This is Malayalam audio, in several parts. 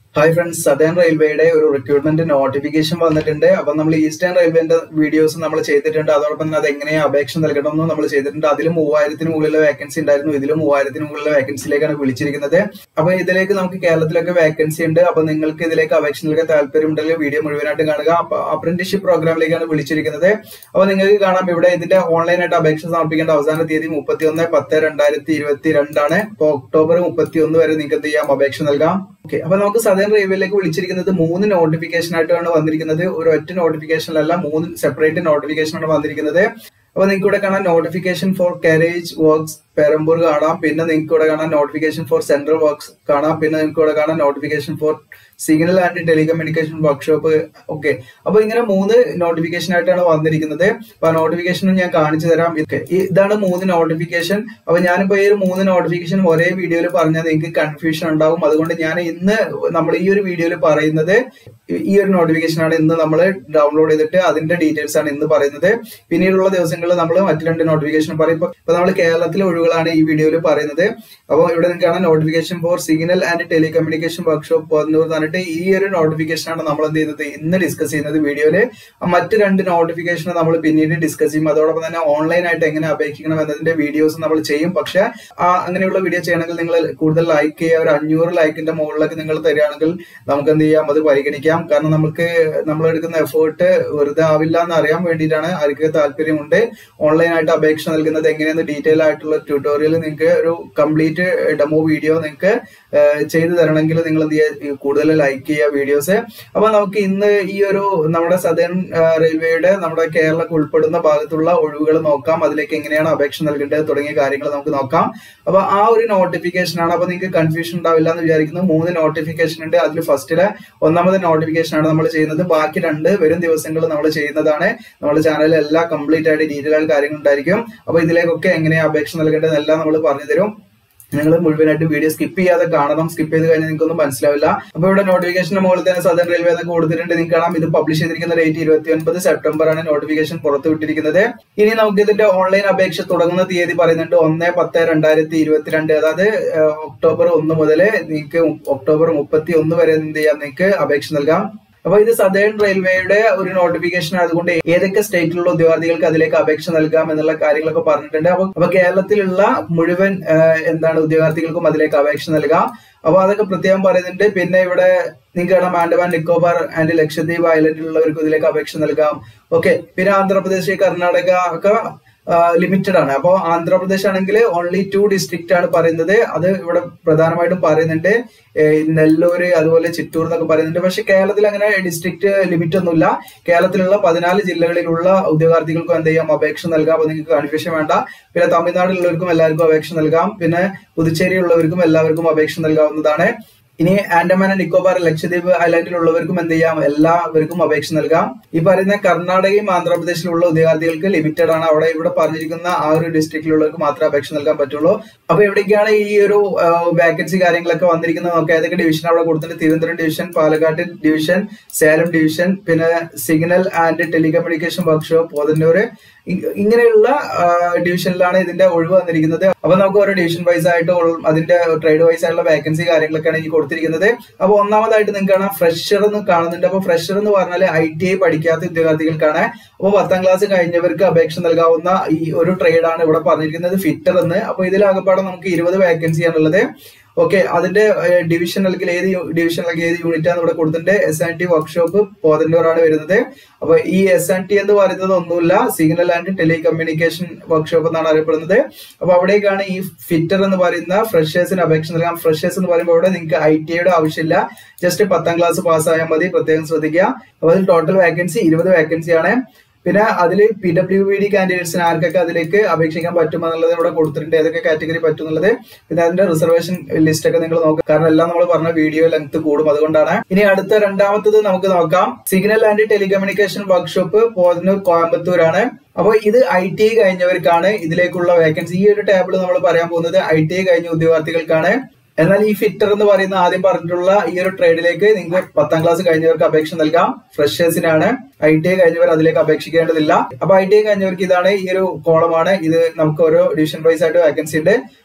ഹായ് ഫ്രണ്ട്സ് സദേൺ റെയിൽവേയുടെ ഒരു റിക്രൂട്ട്മെന്റ് നോട്ടിഫിക്കേഷൻ വന്നിട്ടുണ്ട് അപ്പൊ നമ്മൾ ഈസ്റ്റേൺ റെയിൽവേന്റെ വീഡിയോസ് നമ്മൾ ചെയ്തിട്ടുണ്ട് അതോടൊപ്പം തന്നെ അത് എങ്ങനെയാ അപേക്ഷ നൽകണം എന്നും നമ്മൾ ചെയ്തിട്ടുണ്ട് അതിൽ മൂവായിരത്തിന് മുകളിലെ വേക്കൻസി ഉണ്ടായിരുന്നു ഇതിൽ മൂവായിരത്തിന് മുകളിലെ വേക്കൻസിയിലേക്കാണ് വിളിച്ചിരിക്കുന്നത് അപ്പൊ ഇതിലേക്ക് നമുക്ക് കേരളത്തിലൊക്കെ വേക്കൻസി ഉണ്ട് അപ്പൊ നിങ്ങൾക്ക് ഇതിലേക്ക് അപേക്ഷ നൽകാൻ താല്പര്യമുണ്ടെങ്കിൽ വീഡിയോ മുഴുവനായിട്ട് കാണുക അപ്പൊ അപ്രന്റീഷിപ്പ് പ്രോഗ്രാമിലേക്കാണ് വിളിച്ചിരിക്കുന്നത് അപ്പൊ നിങ്ങൾക്ക് കാണാം ഇവിടെ ഇതിന്റെ ഓൺലൈനായിട്ട് അപേക്ഷ സമർപ്പിക്കേണ്ട അവസാന തീയതി മുപ്പത്തി ഒന്ന് പത്ത് രണ്ടായിരത്തി ഇരുപത്തി രണ്ടാണ് അപ്പൊ ഒക്ടോബർ മുപ്പത്തി ഒന്ന് വരെ നിങ്ങൾക്ക് എന്ത് ചെയ്യാം അപേക്ഷ നൽകാം ഓക്കെ അപ്പൊ നമുക്ക് സദേൺ റെയിൽവേയിലേക്ക് വിളിച്ചിരിക്കുന്നത് മൂന്ന് നോട്ടിഫിക്കേഷൻ ആയിട്ടാണ് വന്നിരിക്കുന്നത് ഒരു ഒറ്റ നോട്ടിഫിക്കേഷനിലല്ല മൂന്ന് സെപ്പറേറ്റ് നോട്ടിഫിക്കേഷൻ ആണ് വന്നിരിക്കുന്നത് അപ്പൊ നിങ്ങൾക്ക് ഇവിടെ കാണാം notification for carriage works Perambur കാണാം പിന്നെ നിങ്ങൾക്ക് ഇവിടെ കാണാം നോട്ടിഫിക്കേഷൻ ഫോർ സെൻട്രൽ വർക്ക്സ് കാണാം പിന്നെ നിങ്ങൾക്ക് ഇവിടെ കാണാം notification for signal and telecommunication workshop okay അപ്പൊ ഇങ്ങനെ മൂന്ന് നോട്ടിഫിക്കേഷൻ ആയിട്ടാണ് വന്നിരിക്കുന്നത് അപ്പൊ ആ നോട്ടിഫിക്കേഷൻ ഞാൻ കാണിച്ചു തരാം ഇതൊക്കെ ഇതാണ് മൂന്ന് നോട്ടിഫിക്കേഷൻ അപ്പൊ ഞാനിപ്പോ ഈ ഒരു മൂന്ന് നോട്ടിഫിക്കേഷൻ ഒരേ വീഡിയോയിൽ പറഞ്ഞാൽ നിങ്ങൾക്ക് കൺഫ്യൂഷൻ ഉണ്ടാവും അതുകൊണ്ട് ഞാൻ ഇന്ന് നമ്മൾ ഈ ഒരു വീഡിയോയിൽ പറയുന്നത് ഈ ഒരു നോട്ടിഫിക്കേഷൻ ആണ് ഇന്ന് നമ്മൾ ഡൗൺലോഡ് ചെയ്തിട്ട് അതിന്റെ ഡീറ്റെയിൽസ് ആണ് ഇന്ന് പറയുന്നത് പിന്നീടുള്ള ദിവസങ്ങളിൽ നമ്മൾ മറ്റു രണ്ട് നോട്ടിഫിക്കേഷൻ പറയും ഇപ്പൊ ഇപ്പൊ നമ്മൾ കേരളത്തിലെ ഒഴിവുകളാണ് ഈ വീഡിയോയിൽ പറയുന്നത് അപ്പോൾ ഇവിടെ നിങ്ങൾക്ക് കാണാം notification for signal and telecommunication workshop പതിനൂറ് പറഞ്ഞിട്ട് ഈ ഒരു നോട്ടിഫിക്കേഷൻ ആണ് നമ്മൾ എന്ത് ചെയ്യുന്നത് ഇന്ന് ഡിസ്കസ് ചെയ്യുന്നത് വീഡിയോയില് മറ്റ് രണ്ട് നോട്ടിഫിക്കേഷൻ നമ്മൾ പിന്നീട് ഡിസ്കസ് ചെയ്യും അതോടൊപ്പം തന്നെ ഓൺലൈൻ ആയിട്ട് എങ്ങനെ അപേക്ഷിക്കണം എന്നതിന്റെ വീഡിയോസ് നമ്മൾ ചെയ്യും പക്ഷെ ആ അങ്ങനെയുള്ള വീഡിയോ ചെയ്യണമെങ്കിൽ നിങ്ങൾ കൂടുതൽ ലൈക്ക് ചെയ്യുക ഒരു അഞ്ഞൂറ് ലൈക്കിന്റെ മുകളിലൊക്കെ നിങ്ങൾ തരികയാണെങ്കിൽ നമുക്ക് എന്ത് ചെയ്യാം അത് പരിഗണിക്കാം കാരണം നമുക്ക് നമ്മൾ എടുക്കുന്ന എഫേർട്ട് വെറുതെ ആവില്ല എന്ന് അറിയാൻ വേണ്ടിയിട്ടാണ് ആർക്ക് താല്പര്യമുണ്ട് ഓൺലൈൻ ആയിട്ട് അപേക്ഷ നൽകുന്നത് എങ്ങനെയെന്ന് ഡീറ്റെയിൽ ആയിട്ടുള്ള ട്യൂട്ടോറിയൽ നിങ്ങൾക്ക് ഒരു കംപ്ലീറ്റ് ഡെമോ വീഡിയോ നിങ്ങൾക്ക് ചെയ്തു തരണമെങ്കിൽ നിങ്ങൾ എന്ത് ചെയ്യുക കൂടുതൽ ലൈക്ക് ചെയ്യുക വീഡിയോസ് അപ്പൊ നമുക്ക് ഇന്ന് ഈ ഒരു നമ്മുടെ സദേൺ റെയിൽവേയുടെ നമ്മുടെ കേരളക്ക് ഉൾപ്പെടുന്ന ഭാഗത്തുള്ള ഒഴിവുകൾ നോക്കാം അതിലേക്ക് എങ്ങനെയാണ് അപേക്ഷ നൽകേണ്ടത് തുടങ്ങിയ കാര്യങ്ങൾ നമുക്ക് നോക്കാം അപ്പൊ ആ ഒരു നോട്ടിഫിക്കേഷൻ ആണ് അപ്പൊ നിങ്ങൾക്ക് കൺഫ്യൂഷൻ ഉണ്ടാവില്ല എന്ന് വിചാരിക്കുന്നു മൂന്ന് നോട്ടിഫിക്കേഷൻ ഉണ്ട് അതിൽ ഫസ്റ്റിലെ ഒന്നാമത്തെ നോട്ടിഫിക്കേഷൻ ആണ് നമ്മൾ ചെയ്യുന്നത് ബാക്കി രണ്ട് വരും ദിവസങ്ങളിൽ നമ്മൾ ചെയ്യുന്നതാണ് നമ്മുടെ ചാനലിൽ എല്ലാ കംപ്ലീറ്റ് ആയിട്ട് ഡീറ്റെയിൽ ആയിട്ട് കാര്യങ്ങൾ ഉണ്ടായിരിക്കും അപ്പൊ ഇതിലേക്കൊക്കെ എങ്ങനെയാണ് അപേക്ഷ നൽകേണ്ടതെല്ലാം നമ്മൾ പറഞ്ഞു തരും നിങ്ങൾ മുഴുവനായിട്ട് വീഡിയോ സ്കിപ്പ് ചെയ്യാതെ കാണണം സ്കിപ്പ് ചെയ്ത് കഴിഞ്ഞാൽ നിങ്ങൾക്കൊന്നും മനസ്സിലാവില്ല അപ്പൊ ഇവിടെ നോട്ടിഫിക്കേഷന്റെ മുകളിൽ തന്നെ സദൻ റെയിൽവേ എന്നൊക്കെ കൊടുത്തിട്ടുണ്ട് നിങ്ങൾക്ക് കാണാം ഇത് പബ്ലിഷ് ചെയ്തിരിക്കുന്ന ഡേറ്റ് ഇരുപത്തി ഒൻപത് സെപ്റ്റംബർ ആണ് നോട്ടിഫിക്കേഷൻ പുറത്തു വിട്ടിരിക്കുന്നത് ഇനി നമുക്ക് ഇതിന്റെ ഓൺലൈൻ അപേക്ഷ തുടങ്ങുന്ന തീയതി പറയുന്നുണ്ട് ഒന്ന് പത്ത് രണ്ടായിരത്തി ഇരുപത്തിരണ്ട് അതായത് ഒക്ടോബർ ഒന്ന് മുതൽ നിങ്ങൾക്ക് ഒക്ടോബർ മുപ്പത്തി ഒന്ന് വരെ എന്ത് ചെയ്യാം നിങ്ങൾക്ക് അപേക്ഷ നൽകാം അപ്പൊ ഇത് സദേൺ റെയിൽവേയുടെ ഒരു നോട്ടിഫിക്കേഷൻ ആയതുകൊണ്ട് ഏതൊക്കെ സ്റ്റേറ്റിലുള്ള ഉദ്യോഗാർത്ഥികൾക്ക് അതിലേക്ക് അപേക്ഷ നൽകാം എന്നുള്ള കാര്യങ്ങളൊക്കെ പറഞ്ഞിട്ടുണ്ട് അപ്പൊ അപ്പൊ കേരളത്തിലുള്ള മുഴുവൻ എന്താണ് ഉദ്യോഗാർത്ഥികൾക്കും അതിലേക്ക് അപേക്ഷ നൽകാം അപ്പൊ അതൊക്കെ പ്രത്യേകം പറയുന്നുണ്ട് പിന്നെ ഇവിടെ നിങ്ങൾക്ക് കാണാം ആൻഡമാൻ നിക്കോബാർ ആൻഡ് ലക്ഷദ്വീപ് ഐലൻഡിലുള്ളവർക്ക് ഇതിലേക്ക് അപേക്ഷ നൽകാം ഓക്കെ പിന്നെ ആന്ധ്രാപ്രദേശ് കർണാടക ഒക്കെ ലിമിറ്റഡ് ആണ് അപ്പോൾ ആന്ധ്രാപ്രദേശ് ആണെങ്കിൽ ഓൺലി ടു ഡിസ്ട്രിക്റ്റ് ആണ് പറയുന്നത് അത് ഇവിടെ പ്രധാനമായിട്ടും പറയുന്നുണ്ട് നെല്ലൂര് അതുപോലെ ചിറ്റൂർ എന്നൊക്കെ പറയുന്നുണ്ട് പക്ഷെ കേരളത്തിൽ അങ്ങനെ ഡിസ്ട്രിക്ട് ലിമിറ്റ് ഒന്നുമില്ല കേരളത്തിലുള്ള പതിനാല് ജില്ലകളിലുള്ള ഉദ്യോഗാർത്ഥികൾക്കും എന്ത് ചെയ്യാം അപേക്ഷ നൽകാം അപ്പൊ നിങ്ങൾക്ക് കൺഫ്യൂഷൻ വേണ്ട പിന്നെ തമിഴ്നാട്ടിലുള്ളവർക്കും എല്ലാവർക്കും അപേക്ഷ നൽകാം പിന്നെ പുതുച്ചേരി ഉള്ളവർക്കും എല്ലാവർക്കും അപേക്ഷ നൽകാവുന്നതാണ് ഇനി ആൻഡമാൻ ആൻഡ് നിക്കോബാർ ലക്ഷദ്വീപ് ഐലാൻഡിലുള്ളവർക്കും എന്ത് ചെയ്യാം എല്ലാവർക്കും അപേക്ഷ നൽകാം ഈ പറയുന്ന കർണാടകയും ആന്ധ്രാപ്രദേശിലുള്ള ഉദ്യോഗാർത്ഥികൾക്ക് ലിമിറ്റഡ് ആണ് അവിടെ ഇവിടെ പറഞ്ഞിരിക്കുന്ന ആ ഒരു ഡിസ്ട്രിക്റ്റിലുള്ളവർക്ക് മാത്രമേ അപേക്ഷ നൽകാൻ പറ്റുള്ളൂ അപ്പൊ എവിടേക്കാണ് ഈ ഒരു വാക്കൻസി കാര്യങ്ങളൊക്കെ വന്നിരിക്കുന്നത് നോക്കാം ഏതൊക്കെ ഡിവിഷൻ അവിടെ കൊടുത്തിട്ടുണ്ട് Thiruvananthapuram division Palakkad division Salem division പിന്നെ signal and telecommunication workshop Podanur ഇങ്ങനെയുള്ള ഡിവിഷനിലാണ് ഇതിന്റെ ഒഴിവ് വന്നിരിക്കുന്നത് അപ്പൊ നമുക്ക് ഓരോ ഡിവിഷൻ വൈസ് ആയിട്ട് അതിന്റെ ട്രേഡ് വൈസ് ആയിട്ടുള്ള വേക്കൻസി കാര്യങ്ങളൊക്കെയാണ് ഈ കൊടുത്തിരിക്കുന്നത് അപ്പൊ ഒന്നാമതായിട്ട് നിങ്ങൾക്ക് കാണാം ഫ്രഷർ എന്ന് കാണുന്നുണ്ട് അപ്പൊ ഫ്രഷർ എന്ന് പറഞ്ഞാൽ ഐ ടി ഐ പഠിക്കാത്ത ഉദ്യോഗാർത്ഥികൾക്കാണ് അപ്പൊ പത്താം ക്ലാസ് കഴിഞ്ഞവർക്ക് അപേക്ഷ നൽകാവുന്ന ഈ ഒരു ട്രേഡ് ആണ് ഇവിടെ പറഞ്ഞിരിക്കുന്നത് ഫിറ്റർ എന്ന് അപ്പൊ ഇതിലാകപ്പാടെ നമുക്ക് ഇരുപത് വേക്കൻസി ആണുള്ളത് ഓക്കെ അതിന്റെ ഡിവിഷൻ അല്ലെങ്കിൽ ഏത് ഡിവിഷൻ അല്ലെങ്കിൽ ഏത് യൂണിറ്റ് ആണ് ഇവിടെ കൊടുത്തിട്ടുണ്ട് S and T workshop Podanur ആണ് വരുന്നത് അപ്പൊ ഈ എസ് ആൻഡ് ടി എന്ന് പറയുന്നത് ഒന്നുമില്ല സിഗ്നൽ ആൻഡ് ടെലികമ്മ്യൂണിക്കേഷൻ വർക്ക്ഷോപ്പ് എന്നാണ് അറിയപ്പെടുന്നത് അപ്പൊ അവിടേക്കാണ് ഈ ഫിറ്റർ എന്ന് പറയുന്ന ഫ്രഷേഴ്സിന് അപേക്ഷ നൽകാം ഫ്രഷേഴ്സ് എന്ന് പറയുമ്പോൾ ഇവിടെ നിങ്ങൾക്ക് ഐ ടി ഐയുടെ ആവശ്യമില്ല ജസ്റ്റ് പത്താം ക്ലാസ് പാസ്സായാൽ മതി പ്രത്യേകം ശ്രദ്ധിക്കുക അപ്പൊ അതിൽ ടോട്ടൽ വേക്കൻസി ഇരുപത് വേക്കൻസി ആണ് പിന്നെ അതിൽ പി ഡബ്ല്യു ബി ഡി കാൻഡിഡേറ്റ്സിന് ആർക്കൊക്കെ അതിലേക്ക് അപേക്ഷിക്കാൻ പറ്റും എന്നുള്ളത് ഇവിടെ കൊടുത്തിട്ടുണ്ട് ഏതൊക്കെ കാറ്റഗറി പറ്റും എന്നുള്ളത് പിന്നെ അതിന്റെ റിസർവേഷൻ ലിസ്റ്റ് ഒക്കെ നിങ്ങൾ നോക്കുക കാരണം എല്ലാം നമ്മൾ പറഞ്ഞ വീഡിയോ ലെങ്ത് കൂടും അതുകൊണ്ടാണ് ഇനി അടുത്ത രണ്ടാമത്തത് നമുക്ക് നോക്കാം signal and telecommunication workshop Podanur കോയമ്പത്തൂരാണ് അപ്പോൾ ഇത് ഐ ടി ഐ കഴിഞ്ഞവർക്കാണ് ഇതിലേക്കുള്ള വേക്കൻസി ഈ ഒരു ടേബിൾ നമ്മൾ പറയാൻ പോകുന്നത് ഐ ടി ഐ കഴിഞ്ഞ ഉദ്യോഗാർത്ഥികൾക്കാണ് എന്നാൽ ഈ ഫിറ്റർ എന്ന് പറയുന്ന ആദ്യം പറഞ്ഞിട്ടുള്ള ഈ ഒരു ട്രേഡിലേക്ക് നിങ്ങൾക്ക് പത്താം ക്ലാസ് കഴിഞ്ഞവർക്ക് അപേക്ഷ നൽകാം ഫ്രഷേഴ്സിനാണ് ഐ ടി ഐ കഴിഞ്ഞവർ അതിലേക്ക് അപേക്ഷിക്കേണ്ടതില്ല അപ്പൊ ഐ ടി ഐ കഴിഞ്ഞവർക്ക് ഇതാണ് ഈ ഒരു കോളമാണ് ഇത് നമുക്ക് ഓരോ ഡിവിഷൻ വൈസ് ആയിട്ട് വേക്കൻസി ഉണ്ട്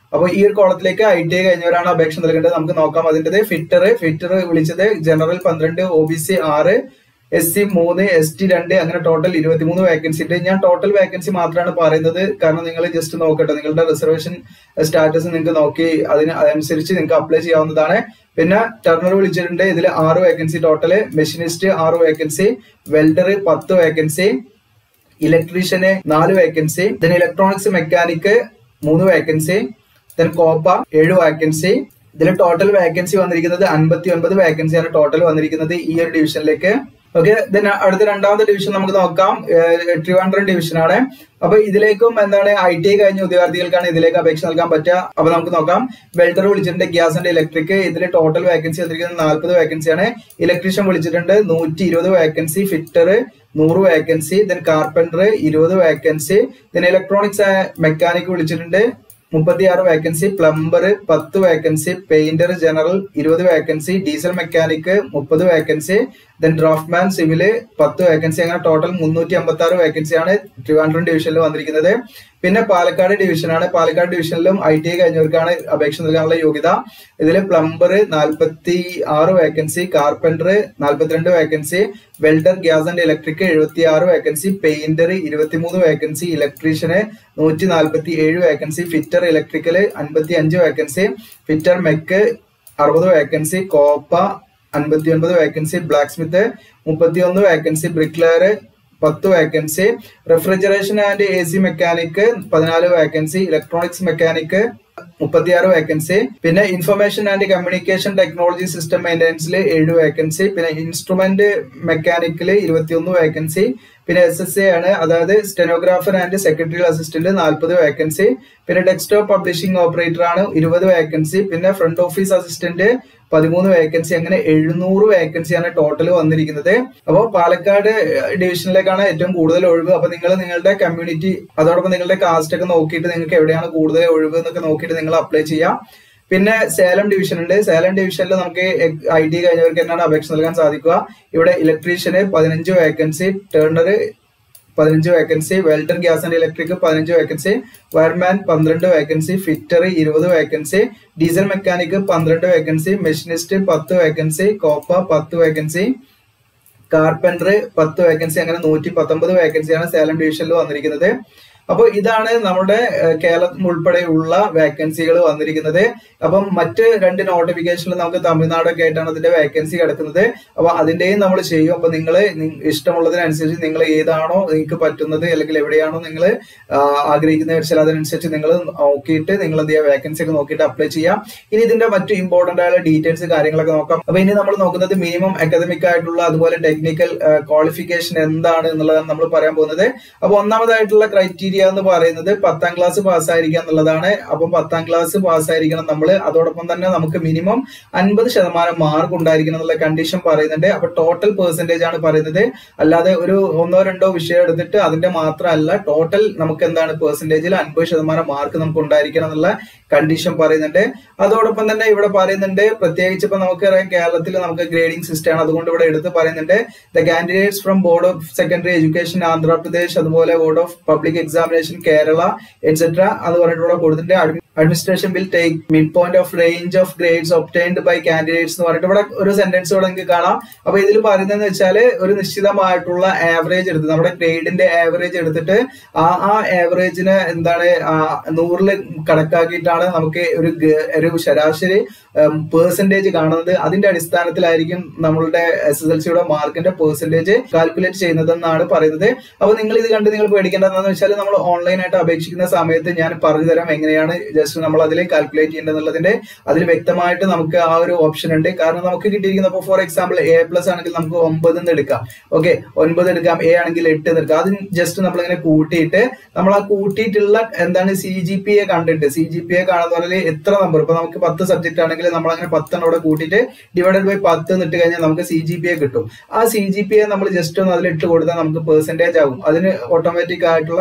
അപ്പോൾ ഈ ഒരു കോളത്തിലേക്ക് ഐ ടി ഐ കഴിഞ്ഞവരാണ് അപേക്ഷ നൽകേണ്ടത് നമുക്ക് നോക്കാം അതിൻ്റെത് ഫിറ്റർ ഫിറ്റർ വിളിച്ചത് ജനറൽ പന്ത്രണ്ട് ഒ ബി സി ആറ് എസ് സി മൂന്ന് എസ് ടി രണ്ട് അങ്ങനെ ടോട്ടൽ ഇരുപത്തിമൂന്ന് വേക്കൻസി ഉണ്ട് ഞാൻ ടോട്ടൽ വേക്കൻസി മാത്രമാണ് പറയുന്നത് കാരണം നിങ്ങൾ ജസ്റ്റ് നോക്കട്ടെ നിങ്ങളുടെ റിസർവേഷൻ സ്റ്റാറ്റസ് നിങ്ങൾക്ക് നോക്കി അതിന് അതനുസരിച്ച് നിങ്ങൾക്ക് അപ്ലൈ ചെയ്യാവുന്നതാണ് പിന്നെ ടർണർ വിളിച്ചിട്ടുണ്ട് ഇതിൽ ആറ് വേക്കൻസി ടോട്ടല് മെഷീനിസ്റ്റ് ആറ് വേക്കൻസി വെൽഡർ പത്ത് വേക്കൻസി ഇലക്ട്രീഷ്യന് നാല് വേക്കൻസി ദെൻ ഇലക്ട്രോണിക്സ് മെക്കാനിക് മൂന്ന് വേക്കൻസി ദെൻ കോപ്പ ഏഴ് വേക്കൻസി ഇതിൽ ടോട്ടൽ വേക്കൻസി വന്നിരിക്കുന്നത് അൻപത്തി ഒൻപത് വേക്കൻസിയാണ് ടോട്ടൽ വന്നിരിക്കുന്നത് ഈ ഒരു ഡിവിഷനിലേക്ക് ഓക്കെ ദെൻ അടുത്ത രണ്ടാമത്തെ ഡിവിഷൻ നമുക്ക് നോക്കാം ട്രിവാൻഡ്രം ഡിവിഷൻ ആണ് അപ്പൊ ഇതിലേക്കും എന്താണ് ഐ ടി ഐ കഴിഞ്ഞ ഉദ്യോഗാർത്ഥികൾക്കാണ് ഇതിലേക്ക് അപേക്ഷ നൽകാൻ പറ്റുക അപ്പൊ നമുക്ക് നോക്കാം വെൽഡർ വിളിച്ചിട്ടുണ്ട് ഗ്യാസ് ആൻഡ് ഇലക്ട്രിക് ഇതിൽ ടോട്ടൽ വേക്കൻസി വന്നിരിക്കുന്നത് നാൽപ്പത് വേക്കൻസിയാണ് ഇലക്ട്രീഷ്യൻ വിളിച്ചിട്ടുണ്ട് നൂറ്റി ഇരുപത് വേക്കൻസി ഫിറ്റർ നൂറ് വേക്കൻസി ദെൻ കാർപ്പൻറ്റർ ഇരുപത് വേക്കൻസി ദെൻ ഇലക്ട്രോണിക്സ് മെക്കാനിക് വിളിച്ചിട്ടുണ്ട് മുപ്പത്തിയാറ് വേക്കൻസി പ്ലംബർ പത്ത് വേക്കൻസി പെയിന്റർ ജനറൽ ഇരുപത് വേക്കൻസി ഡീസൽ മെക്കാനിക് മുപ്പത് വേക്കൻസി ദെൻ ഡ്രാഫ്റ്റ്മാൻ സിവില് പത്ത് വേക്കൻസി അങ്ങനെ ടോട്ടൽ മുന്നൂറ്റി അമ്പത്തി ആറ് വേക്കൻസിയാണ് ട്രിവാൻഡ്രം ഡിവിഷനിൽ വന്നിരിക്കുന്നത് പിന്നെ പാലക്കാട് ഡിവിഷനാണ് പാലക്കാട് ഡിവിഷനിലും ഐ ടി ഐ കഴിഞ്ഞവർക്കാണ് അപേക്ഷ നൽകാനുള്ള യോഗ്യത ഇതിൽ പ്ലംബർ നാൽപ്പത്തി ആറ് വേക്കൻസി കാർപ്പൻറ്റർ നാൽപ്പത്തിരണ്ട് vacancy welder gas and electric എഴുപത്തി ആറ് വേക്കൻസി പെയിന്റർ ഇരുപത്തിമൂന്ന് വേക്കൻസി ഇലക്ട്രീഷ്യന് നൂറ്റി നാൽപ്പത്തി ഏഴ് വേക്കൻസി ഫിറ്റർ ഇലക്ട്രിക്കൽ അൻപത്തി അഞ്ച് വേക്കൻസി ഫിറ്റർ മെക്ക് അറുപത് വേക്കൻസി കോപ്പ അൻപത്തി ഒൻപത് വേക്കൻസി ബ്ലാക്ക് സ്മിത്ത് മുപ്പത്തി ഒന്ന് വേക്കൻസി ബ്രിക്ലെയർ പത്ത് vacancy refrigeration and A C mechanic പതിനാല് വേക്കൻസി ഇലക്ട്രോണിക്സ് മെക്കാനിക് മുപ്പത്തിയാറ് വേക്കൻസി പിന്നെ information and communication technology system മെയിൻ്റനൻസിൽ ഏഴ് വേക്കൻസി പിന്നെ ഇൻസ്ട്രുമെന്റ് മെക്കാനിക്കിൽ ഇരുപത്തിയൊന്ന് വേക്കൻസി പിന്നെ എസ് എസ് എ ആണ് അതായത് സ്റ്റെനോഗ്രാഫർ ആൻഡ് സെക്രട്ടറി അസിസ്റ്റന്റ് നാൽപ്പത് വേക്കൻസി പിന്നെ ഡെസ്ക്ടോപ്പ് പബ്ലിഷിംഗ് ഓപ്പറേറ്റർ ആണ് ഇരുപത് വേക്കൻസി പിന്നെ ഫ്രണ്ട് ഓഫീസ് അസിസ്റ്റന്റ് പതിമൂന്ന് വേക്കൻസി അങ്ങനെ എഴുന്നൂറ് വേക്കൻസിയാണ് ടോട്ടൽ വന്നിരിക്കുന്നത് അപ്പോൾ പാലക്കാട് ഡിവിഷനിലേക്കാണ് ഏറ്റവും കൂടുതൽ ഒഴിവ് അപ്പൊ നിങ്ങൾ നിങ്ങളുടെ കമ്മ്യൂണിറ്റി അതോടൊപ്പം നിങ്ങളുടെ കാസ്റ്റ് ഒക്കെ നോക്കിയിട്ട് നിങ്ങൾക്ക് എവിടെയാണ് കൂടുതൽ ഒഴിവ് എന്നൊക്കെ നോക്കിയിട്ട് നിങ്ങൾ അപ്ലൈ ചെയ്യാം പിന്നെ സേലം ഡിവിഷൻ ഉണ്ട് സേലം ഡിവിഷനിൽ നമുക്ക് ഐ ടി കഴിഞ്ഞവർക്ക് എന്നാണ് അപേക്ഷ നൽകാൻ സാധിക്കുക ഇവിടെ ഇലക്ട്രീഷ്യന് പതിനഞ്ച് വേക്കൻസി ടേണർ പതിനഞ്ച് vacancy welder gas and electric പതിനഞ്ച് വേക്കൻസി വയർമാൻ പന്ത്രണ്ട് വേക്കൻസി ഫിറ്റർ ഇരുപത് വേക്കൻസി ഡീസൽ മെക്കാനിക് പന്ത്രണ്ട് വേക്കൻസി മെഷീനിസ്റ്റ് പത്ത് വേക്കൻസി കോപ്പ പത്ത് വേക്കൻസി കാർപ്പൻറ്റർ പത്ത് വേക്കൻസി അങ്ങനെ നൂറ്റി പത്തൊമ്പത് വേക്കൻസിയാണ് സേലം ഡിവിഷനിൽ വന്നിരിക്കുന്നത് അപ്പോൾ ഇതാണ് നമ്മുടെ കേരളം ഉൾപ്പെടെയുള്ള വേക്കൻസികൾ വന്നിരിക്കുന്നത് അപ്പം മറ്റ് രണ്ട് നോട്ടിഫിക്കേഷനിൽ നമുക്ക് തമിഴ്നാടൊക്കെ ആയിട്ടാണ് അതിന്റെ വേക്കൻസി കിടക്കുന്നത് അപ്പൊ അതിന്റെയും നമ്മൾ ചെയ്യും അപ്പൊ നിങ്ങൾ ഇഷ്ടമുള്ളതിനനുസരിച്ച് നിങ്ങൾ ഏതാണോ നിങ്ങൾക്ക് പറ്റുന്നത് അല്ലെങ്കിൽ എവിടെയാണോ നിങ്ങൾ ആഗ്രഹിക്കുന്ന വെച്ചാൽ അതിനനുസരിച്ച് നിങ്ങൾ നോക്കിയിട്ട് നിങ്ങൾ എന്ത് ചെയ്യുക വേക്കൻസി ഒക്കെ നോക്കിയിട്ട് അപ്ലൈ ചെയ്യാം ഇനി ഇതിന്റെ മറ്റു ഇമ്പോർട്ടന്റ് ആയ ഡീറ്റെയിൽസ് കാര്യങ്ങളൊക്കെ നോക്കാം അപ്പൊ ഇനി നമ്മൾ നോക്കുന്നത് മിനിമം അക്കാദമിക് ആയിട്ടുള്ള അതുപോലെ ടെക്നിക്കൽ ക്വാളിഫിക്കേഷൻ എന്താണ് എന്നുള്ളതാണ് നമ്മൾ പറയാൻ പോകുന്നത് അപ്പൊ ഒന്നാമതായിട്ടുള്ള ക്രൈറ്റീരിയ എന്ന് പറയുന്നത് പത്താം ക്ലാസ് പാസ്സായിരിക്കുക എന്നുള്ളതാണ് അപ്പം പത്താം ക്ലാസ് പാസ്സായിരിക്കണം നമ്മൾ അതോടൊപ്പം തന്നെ നമുക്ക് മിനിമം അൻപത് ശതമാനം മാർക്ക് ഉണ്ടായിരിക്കണം എന്നുള്ള കണ്ടീഷൻ പറയുന്നുണ്ട് അപ്പൊ ടോട്ടൽ പെർസെന്റേജ് ആണ് പറയുന്നത് അല്ലാതെ ഒരു ഒന്നോ രണ്ടോ വിഷയം എടുത്തിട്ട് അതിന്റെ മാത്രമല്ല ടോട്ടൽ നമുക്ക് എന്താണ് പെർസെന്റേജിൽ അൻപത് ശതമാനം മാർക്ക് നമുക്ക് ഉണ്ടായിരിക്കണം എന്നുള്ള കണ്ടീഷൻ പറയുന്നുണ്ട് അതോടൊപ്പം തന്നെ ഇവിടെ പറയുന്നുണ്ട് പ്രത്യേകിച്ച് ഇപ്പൊ നമുക്കറിയാം കേരളത്തിൽ നമുക്ക് ഗ്രേഡിംഗ് സിസ്റ്റം ആണ് അതുകൊണ്ട് ഇവിടെ എടുത്ത് പറയുന്നുണ്ട് the candidates from board of secondary education Andhra Pradesh അതുപോലെ board of public examination Kerala etcetera എന്ന് പറഞ്ഞിട്ട് ഇവിടെ കൊടുത്തിട്ടുണ്ട് administration will take mid point of range of grades obtained by candidates എന്ന് പറഞ്ഞിട്ട് ഇവിടെ ഒരു സെന്റൻസ് ഇവിടെ നിങ്ങൾക്ക് കാണാം അപ്പൊ ഇതിൽ പറയുന്നതെന്ന് വെച്ചാൽ ഒരു നിശ്ചിതമായിട്ടുള്ള ആവറേജ് എടുത്ത് നമ്മുടെ ഗ്രേഡിന്റെ ആവറേജ് എടുത്തിട്ട് ആ ആ ആവറേജിന് എന്താണ് നൂറിൽ കണക്കാക്കിയിട്ടാണ് നമുക്ക് ഒരു ഒരു ശരാശരി പേഴ്സൻറ്റേജ് കാണുന്നത് അതിന്റെ അടിസ്ഥാനത്തിലായിരിക്കും നമ്മളുടെ എസ് എസ് എൽ സിയുടെ മാർക്കിന്റെ പേഴ്സൻറ്റേജ് കാൽക്കുലേറ്റ് ചെയ്യുന്നതെന്നാണ് പറയുന്നത് അപ്പൊ നിങ്ങൾ ഇത് കണ്ട് നിങ്ങൾ പേടിക്കേണ്ടതെന്ന് വെച്ചാൽ നമ്മൾ ഓൺലൈനായിട്ട് അപേക്ഷിക്കുന്ന സമയത്ത് ഞാൻ പറഞ്ഞു തരാം എങ്ങനെയാണ് ജസ്റ്റ് നമ്മൾ അതിൽ കാൽക്കുലേറ്റ് ചെയ്യേണ്ടതെന്നുള്ളതിന്റെ അതിൽ വ്യക്തമായിട്ട് നമുക്ക് ആ ഒരു ഓപ്ഷൻ ഉണ്ട് കാരണം നമുക്ക് കിട്ടിയിരിക്കുന്ന ഇപ്പോൾ ഫോർ എക്സാമ്പിൾ എ പ്ലസ് ആണെങ്കിൽ നമുക്ക് ഒമ്പത് എന്ന് എടുക്കാം ഓക്കെ ഒൻപത് എടുക്കാം എ ആണെങ്കിൽ എട്ട് എന്ന് എടുക്കാം അത് ജസ്റ്റ് നമ്മളിങ്ങനെ കൂട്ടിയിട്ട് നമ്മൾ ആ കൂട്ടിയിട്ടുള്ള എന്താണ് സി ജി പി എ കണ്ടിട്ട് സി ജി പി എ കാണുന്ന പറഞ്ഞാൽ എത്ര നമ്പർ ഇപ്പൊ നമുക്ക് പത്ത് സബ്ജക്ട് ആണെങ്കിൽ നമ്മൾ അങ്ങനെ പത്തെണ്ണം അവിടെ കൂട്ടിയിട്ട് ഡിവൈഡഡ് ബൈ പത്ത് എന്നിട്ട് കഴിഞ്ഞാൽ നമുക്ക് സി ജി പി എ കിട്ടും ആ സി ജി പി എ നമ്മൾ ജസ്റ്റ് ഒന്ന് അതിൽ ഇട്ട് കൊടുത്താൽ നമുക്ക് പെർസെന്റേജ് ആകും അതിന് ഓട്ടോമാറ്റിക് ആയിട്ടുള്ള കാൽക്കുലേഷൻ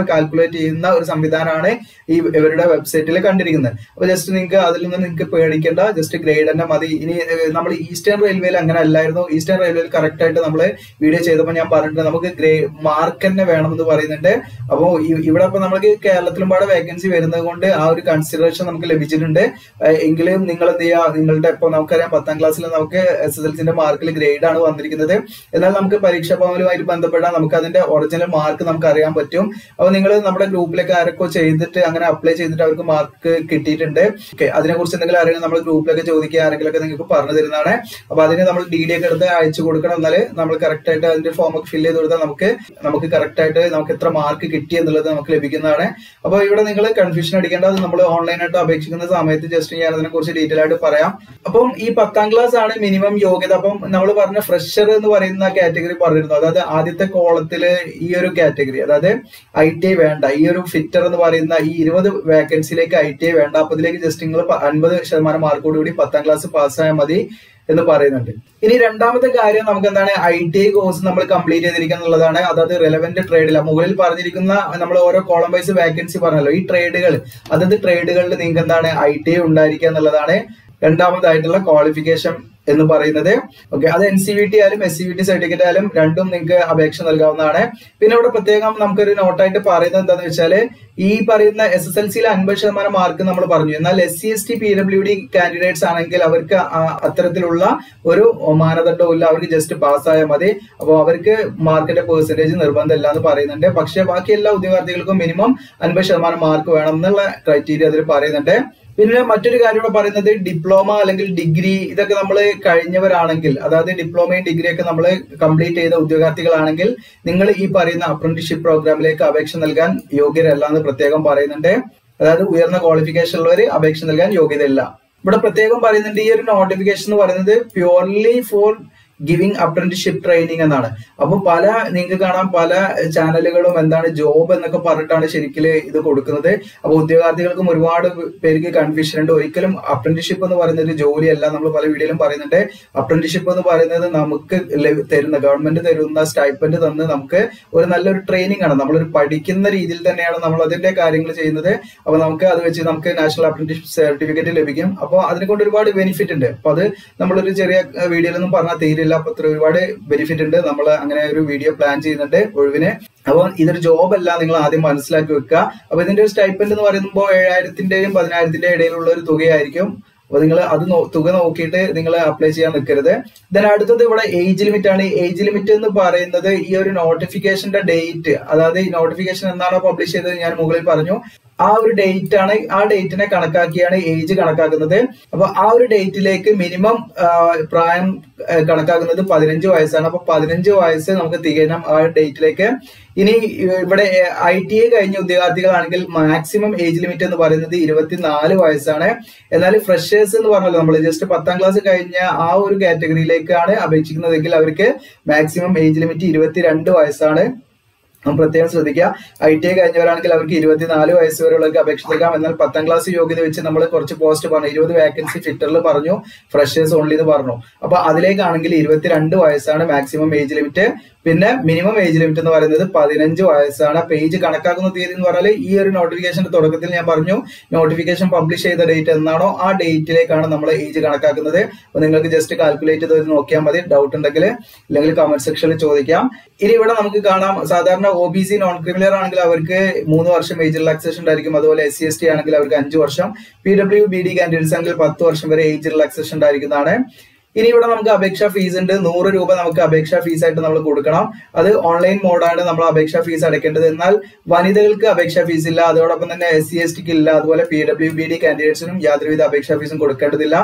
കാൽക്കുലേറ്റ് ചെയ്യുന്ന ഒരു സംവിധാനമാണ് ഈ ഇവരുടെ വെബ്സൈറ്റിൽ കണ്ടിരിക്കുന്നത് അപ്പൊ ജസ്റ്റ് നിങ്ങൾക്ക് അതിൽ നിന്ന് നിങ്ങൾക്ക് പേടിക്കേണ്ട ജസ്റ്റ് ഗ്രേഡ് തന്നെ മതി ഇനി നമ്മൾ ഈസ്റ്റേൺ റെയിൽവേയിൽ അങ്ങനെ അല്ലായിരുന്നു ഈസ്റ്റേൺ റെയിൽവേയിൽ കറക്റ്റ് ആയിട്ട് നമ്മൾ വീഡിയോ ചെയ്തപ്പോൾ ഞാൻ പറഞ്ഞിട്ടുണ്ട് നമുക്ക് ഗ്രേ മാർക്ക് തന്നെ വേണമെന്ന് പറയുന്നുണ്ട് അപ്പോൾ ഇവിടെ ഇപ്പൊ നമുക്ക് കേരളത്തിലും പാടെ വേക്കൻസി വരുന്നത് കൊണ്ട് ആ ഒരു കൺസിഡറേഷൻ നമുക്ക് ലഭിച്ചിട്ടുണ്ട് ഏഹ് എങ്കിലും നിങ്ങൾ എന്ത് ചെയ്യുക നിങ്ങളുടെ ഇപ്പൊ നമുക്കറിയാം പത്താം ക്ലാസ്സിൽ നമുക്ക് എസ് എസ് എൽ സിന്റെ മാർക്കിൽ ഗ്രേഡ് ആണ് വന്നിരിക്കുന്നത് എന്നാൽ നമുക്ക് പരീക്ഷാ ഭവനുമായിട്ട് ബന്ധപ്പെട്ടാൽ നമുക്ക് അതിന്റെ ഒറിജിനൽ മാർക്ക് നമുക്ക് അറിയാൻ പറ്റും അപ്പൊ നിങ്ങൾ നമ്മുടെ ഗ്രൂപ്പിലൊക്കെ ആരൊക്കെ ചെയ്തിട്ട് അങ്ങനെ അപ്ലൈ ചെയ്തിട്ട് അവർക്ക് മാർക്ക് കിട്ടിയിട്ടുണ്ട് ഓക്കെ അതിനെ കുറിച്ച് എന്തെങ്കിലും അറിയാൻ നമ്മൾ ഗ്രൂപ്പിലൊക്കെ ചോദിക്കുക ആരെങ്കിലും ഒക്കെ നിങ്ങൾക്ക് പറഞ്ഞു തരുന്നതാണ് അപ്പൊ അതിന് നമ്മൾ ഡി ഡി ഒക്കെ എടുത്ത് അയച്ചു കൊടുക്കണം എന്നാൽ നമ്മൾ കറക്റ്റ് ആയിട്ട് അതിന്റെ ഫോം ഒക്കെ ഫില്ല് ചെയ്ത് കൊടുത്താൽ നമുക്ക് നമുക്ക് കറക്റ്റ് ആയിട്ട് നമുക്ക് എത്ര മാർക്ക് കിട്ടി എന്നുള്ളത് നമുക്ക് ലഭിക്കുന്നതാണ് അപ്പോൾ ഇവിടെ നിങ്ങൾ കൺഫ്യൂഷൻ അടിക്കേണ്ട അത് നമ്മൾ ഓൺലൈനായിട്ട് അപേക്ഷിക്കുന്ന സമയത്ത് ജസ്റ്റ് ഞാൻ അതിനെ കുറിച്ച് ഡീറ്റെയിൽ ആയിട്ട് പറയാം അപ്പം ഈ പത്താം ക്ലാസ് ആണ് മിനിമം യോഗ്യത അപ്പം നമ്മൾ പറഞ്ഞ ഫ്രഷർ എന്ന് പറയുന്ന കാറ്റഗറി പറഞ്ഞിരുന്നു അതായത് ആദ്യത്തെ കോളത്തില് ഈ ഒരു കാറ്റഗറി അതായത് ഐ ടി ഐ വേണ്ട ഈ ഒരു ഫിറ്റർ എന്ന് പറയുന്ന ഈ ഇരുപത് വേക്കൻസിയിലേക്ക് ഐ ടി ഐ വേണ്ട അപ്പൊ ഇതിലേക്ക് ജസ്റ്റ് നിങ്ങൾ അൻപത് ശതമാനം മാർക്കോട് കൂടി പത്താം ക്ലാസ് പാസ്സായാൽ മതി എന്ന് പറയുന്നുണ്ട് ഇനി രണ്ടാമത്തെ കാര്യം നമുക്ക് എന്താണ് ഐ ടി ഐ കോഴ്സ് നമ്മൾ കംപ്ലീറ്റ് ചെയ്തിരിക്കുക എന്നുള്ളതാണ് അതായത് റെലവെന്റ് ട്രേഡിൽ മുകളിൽ പറഞ്ഞിരിക്കുന്ന നമ്മൾ ഓരോ കോളം വൈസ് വേക്കൻസി പറഞ്ഞല്ലോ ഈ ട്രേഡുകൾ അതത് ട്രേഡുകളിൽ നിങ്ങൾക്ക് എന്താണ് ഐ ടി ഐ ഉണ്ടായിരിക്കുക എന്നുള്ളതാണ് രണ്ടാമതായിട്ടുള്ള ക്വാളിഫിക്കേഷൻ എന്ന് പറയുന്നത് ഓക്കെ അത് എൻ സി വി ടി ആയാലും S C V T certificate ആയാലും രണ്ടും നിങ്ങൾക്ക് അപേക്ഷ നൽകാവുന്നതാണ് പിന്നെ ഇവിടെ പ്രത്യേകം നമുക്കൊരു നോട്ടായിട്ട് പറയുന്നത് എന്താണെന്ന് വെച്ചാൽ ഈ പറയുന്ന എസ് എസ് എൽ സിയിൽ അൻപത് ശതമാനം മാർക്ക് നമ്മൾ പറഞ്ഞു എന്നാൽ S C S T P W D candidates ആണെങ്കിൽ അവർക്ക് ആ- അത്തരത്തിലുള്ള ഒരു മാനദണ്ഡവും ഇല്ല അവർക്ക് ജസ്റ്റ് പാസ്സായാൽ മതി അപ്പോൾ അവർക്ക് മാർക്കിന്റെ പെർസെന്റേജ് നിർബന്ധമില്ല എന്ന് പറയുന്നുണ്ട് പക്ഷേ ബാക്കി എല്ലാ ഉദ്യോഗാർത്ഥികൾക്കും മിനിമം അൻപത് ശതമാനം മാർക്ക് വേണം എന്നുള്ള ക്രൈറ്റീരിയ അതിൽ പറയുന്നുണ്ട് പിന്നെ മറ്റൊരു കാര്യം ഇവിടെ പറയുന്നത് ഡിപ്ലോമ അല്ലെങ്കിൽ ഡിഗ്രി ഇതൊക്കെ നമ്മൾ കഴിഞ്ഞവരാണെങ്കിൽ അതായത് ഡിപ്ലോമയും ഡിഗ്രി ഒക്കെ നമ്മൾ കംപ്ലീറ്റ് ചെയ്ത ഉദ്യോഗാർത്ഥികളാണെങ്കിൽ നിങ്ങൾ ഈ പറയുന്ന അപ്രന്റീഷിപ്പ് പ്രോഗ്രാമിലേക്ക് അപേക്ഷ നൽകാൻ യോഗ്യരല്ല എന്ന് പ്രത്യേകം പറയുന്നുണ്ട് അതായത് ഉയർന്ന ക്വാളിഫിക്കേഷൻ ഉള്ളവർ അപേക്ഷ നൽകാൻ യോഗ്യതയില്ല ഇവിടെ പ്രത്യേകം പറയുന്നുണ്ട് ഈ ഒരു നോട്ടിഫിക്കേഷൻ എന്ന് പറയുന്നത് purely for giving apprenticeship training എന്നാണ് അപ്പൊ പല നിങ്ങൾക്ക് കാണാം പല ചാനലുകളും എന്താണ് ജോബ് എന്നൊക്കെ പറഞ്ഞിട്ടാണ് ശരിക്കും ഇത് കൊടുക്കുന്നത് അപ്പൊ ഉദ്യോഗാർത്ഥികൾക്കും ഒരുപാട് പേർക്ക് കൺഫ്യൂഷൻ ഉണ്ട് ഒരിക്കലും അപ്രന്റീഷിപ്പ് എന്ന് പറയുന്നത് ഒരു ജോലിയല്ല നമ്മൾ പല വീഡിയോയിലും പറയുന്നുണ്ട് അപ്രന്റീഷിപ്പ് എന്ന് പറയുന്നത് നമുക്ക് ലഭി- തരുന്ന ഗവൺമെന്റ് തരുന്ന സ്റ്റൈപ്പൻഡ് തന്ന് നമുക്ക് ഒരു നല്ലൊരു ട്രെയിനിങ് ആണ് നമ്മളൊരു പഠിക്കുന്ന രീതിയിൽ തന്നെയാണ് നമ്മൾ അതിന്റെ കാര്യങ്ങൾ ചെയ്യുന്നത് അപ്പൊ നമുക്ക് അത് വെച്ച് നമുക്ക് നാഷണൽ അപ്രന്റീഷിപ്പ് സർട്ടിഫിക്കറ്റ് ലഭിക്കും അപ്പോൾ അതിനെ കൊണ്ട് ഒരുപാട് ബെനിഫിറ്റ് ഉണ്ട് അപ്പൊ അത് നമ്മളൊരു ചെറിയ വീഡിയോയിലൊന്നും പറഞ്ഞാൽ തീരില്ല അപ്പൊ അത്ര ഒരുപാട് ബെനിഫിറ്റ് ഉണ്ട് നമ്മൾ അങ്ങനെ ഒരു വീഡിയോ പ്ലാൻ ചെയ്യുന്നുണ്ട് ഒഴിവിന് അപ്പോൾ ഇതൊരു ജോബ് അല്ല നിങ്ങൾ ആദ്യം മനസ്സിലാക്കി വെക്കുക അപ്പൊ ഇതിന്റെ ഒരു സ്റ്റൈപ്പൻഡ് എന്ന് പറയുമ്പോൾ ഏഴായിരത്തിന്റെയും പതിനായിരത്തിന്റെയും ഇടയിലുള്ള ഒരു തുകയായിരിക്കും അപ്പൊ നിങ്ങൾ അത് നോ- തുക നോക്കിയിട്ട് നിങ്ങൾ അപ്ലൈ ചെയ്യാൻ നിൽക്കരുത് ദെൻ അടുത്തത് ഇവിടെ ഏജ് ലിമിറ്റ് ആണ് ഏജ് ലിമിറ്റ് എന്ന് പറയുന്നത് ഈ ഒരു നോട്ടിഫിക്കേഷന്റെ ഡേറ്റ് അതായത് ഈ നോട്ടിഫിക്കേഷൻ എന്നാണോ പബ്ലിഷ് ചെയ്തത് ഞാൻ മുകളിൽ പറഞ്ഞു ആ ഒരു ഡേറ്റ് ആണ് ആ ഡേറ്റിനെ കണക്കാക്കിയാണ് ഏജ് കണക്കാക്കുന്നത് അപ്പൊ ആ ഒരു ഡേറ്റിലേക്ക് മിനിമം പ്രായം ആ, കണക്കാക്കുന്നത് പതിനഞ്ച് വയസ്സാണ് അപ്പൊ പതിനഞ്ച് വയസ്സ് നമുക്ക് തികയണം ആ ഡേറ്റിലേക്ക് ഇനി ഇവിടെ ഐ ടി ഐ കഴിഞ്ഞ ഉദ്യോഗാർത്ഥികളാണെങ്കിൽ മാക്സിമം ഏജ് ലിമിറ്റ് എന്ന് പറയുന്നത് ഇരുപത്തിനാല് വയസ്സാണ് എന്നാൽ ഫ്രഷേഴ്സ് എന്ന് പറഞ്ഞല്ലോ നമ്മൾ ജസ്റ്റ് പത്താം ക്ലാസ് കഴിഞ്ഞ ആ ഒരു കാറ്റഗറിയിലേക്കാണ് അപേക്ഷിക്കുന്നതെങ്കിൽ അവർക്ക് മാക്സിമം ഏജ് ലിമിറ്റ് ഇരുപത്തിരണ്ട് വയസ്സാണ് നമ്മൾ പ്രത്യേകം ശ്രദ്ധിക്കുക ഐ ടി ഐ കഴിഞ്ഞവരാണെങ്കിൽ അവർക്ക് ഇരുപത്തിനാല് വയസ്സ് വരെയുള്ളവർക്ക് അപേക്ഷ നൽകാം എന്നാൽ പത്താം ക്ലാസ് യോഗ്യത വെച്ച് നമ്മൾ കുറച്ച് പോസ്റ്റ് പറഞ്ഞു ഇരുപത് വേക്കൻസി ഫിറ്ററിൽ പറഞ്ഞു ഫ്രഷേഴ്സ് ഓൺലി എന്ന് പറഞ്ഞു അപ്പൊ അതിലേക്കാണെങ്കിൽ ഇരുപത്തിരണ്ട് വയസ്സാണ് മാക്സിമം ഏജ് ലിമിറ്റ് പിന്നെ മിനിമം ഏജ് ലിമിറ്റ് എന്ന് പറയുന്നത് പതിനഞ്ച് വയസ്സാണ് അപ്പൊ ഏജ് കണക്കാക്കുന്ന തീയതി എന്ന് പറഞ്ഞാൽ ഈ ഒരു നോട്ടിഫിക്കേഷന്റെ തുടക്കത്തിൽ ഞാൻ പറഞ്ഞു നോട്ടിഫിക്കേഷൻ പബ്ലിഷ് ചെയ്ത ഡേറ്റ് എന്നാണോ ആ ഡേറ്റിലേക്കാണ് നമ്മൾ ഏജ് കണക്കാക്കുന്നത് അപ്പൊ നിങ്ങൾക്ക് ജസ്റ്റ് കാൽക്കുലേറ്റ് ചെയ്ത് നോക്കിയാൽ മതി ഡൗട്ട് ഉണ്ടെങ്കിൽ അല്ലെങ്കിൽ കമന്റ് സെക്ഷനിൽ ചോദിക്കാം ഇനി ഇവിടെ നമുക്ക് കാണാം സാധാരണ O B C non criminal ആണെങ്കിൽ അവർക്ക് മൂന്ന് വർഷം ഏജ് റിലാക്സേഷൻ ഉണ്ടായിരിക്കും അതുപോലെ എസ് സി എസ് ടി ആണെങ്കിൽ അവർക്ക് അഞ്ച് വർഷം P W B D candidates ആണെങ്കിൽ പത്ത് വർഷം വരെ ഏജ് റിലാക്സേഷൻ ഉണ്ടായിരിക്കുന്നതാണ് ഇനി ഇവിടെ നമുക്ക് അപേക്ഷാ ഫീസ് ഉണ്ട് നൂറ് രൂപ നമുക്ക് അപേക്ഷാ ഫീസ് ആയിട്ട് നമ്മൾ കൊടുക്കണം അത് ഓൺലൈൻ മോഡാണ് നമ്മൾ അപേക്ഷാ ഫീസ് അടയ്ക്കേണ്ടത് എന്നാൽ വനിതകൾക്ക് അപേക്ഷാ ഫീസ് ഇല്ല അതോടൊപ്പം തന്നെ എസ് സി എസ് ടിക്ക് ഇല്ല അതുപോലെ പി ഡബ്ല്യു ബി ഡി കാൻഡിഡേറ്റ്സിനും യാതൊരുവിധ അപേക്ഷാ ഫീസും കൊടുക്കേണ്ടതില്ല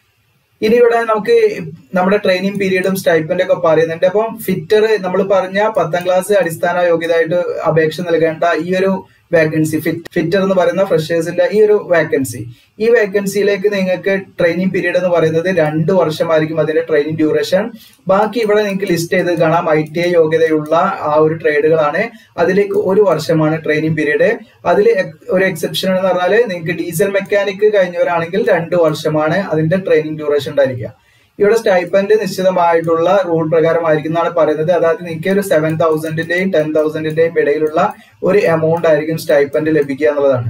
ഇനി ഇവിടെ നമുക്ക് നമ്മുടെ ട്രെയിനിങ് പീരീഡും സ്റ്റൈപ്പൻഡ് ഒക്കെ പറയുന്നുണ്ട് അപ്പം ഫിറ്റർ നമ്മൾ പറഞ്ഞ പത്താം ക്ലാസ് അടിസ്ഥാന യോഗ്യതയായിട്ട് അപേക്ഷ നൽകേണ്ട ഈ ഒരു വേക്കൻസി ഫിറ്റർ എന്ന് പറയുന്ന ഫ്രഷേഴ്സിന്റെ ഈ ഒരു വേക്കൻസി ഈ വേക്കൻസിയിലേക്ക് നിങ്ങൾക്ക് ട്രെയിനിങ് പീരീഡ് എന്ന് പറയുന്നത് രണ്ട് വർഷമായിരിക്കും അതിന്റെ ട്രെയിനിങ് ഡ്യൂറേഷൻ ബാക്കി ഇവിടെ നിങ്ങൾക്ക് ലിസ്റ്റ് ചെയ്ത് കാണാം ഐ ടി ഐ യോഗ്യതയുള്ള ആ ഒരു ട്രേഡുകളാണ് അതിലേക്ക് ഒരു വർഷമാണ് ട്രെയിനിങ് പീരീഡ് അതിൽ ഒരു എക്സെപ്ഷൻ എന്ന് പറഞ്ഞാൽ നിങ്ങൾക്ക് ഡീസൽ മെക്കാനിക് കഴിഞ്ഞവരാണെങ്കിൽ രണ്ട് വർഷമാണ് അതിന്റെ ട്രെയിനിങ് ഡ്യൂറേഷൻ ഉണ്ടായിരിക്കുക ഇവിടെ സ്റ്റൈപ്പൻഡ് നിശ്ചിതമായിട്ടുള്ള റൂൾ പ്രകാരമായിരിക്കും എന്നാണ് പറയുന്നത് അതായത് നിങ്ങൾക്ക് ഒരു സെവൻ തൗസൻഡിന്റെയും ടെൻ തൗസൻഡിന്റെയും ഇടയിലുള്ള ഒരു എമൗണ്ട് ആയിരിക്കും സ്റ്റൈപ്പൻഡ് ലഭിക്കുക എന്നുള്ളതാണ്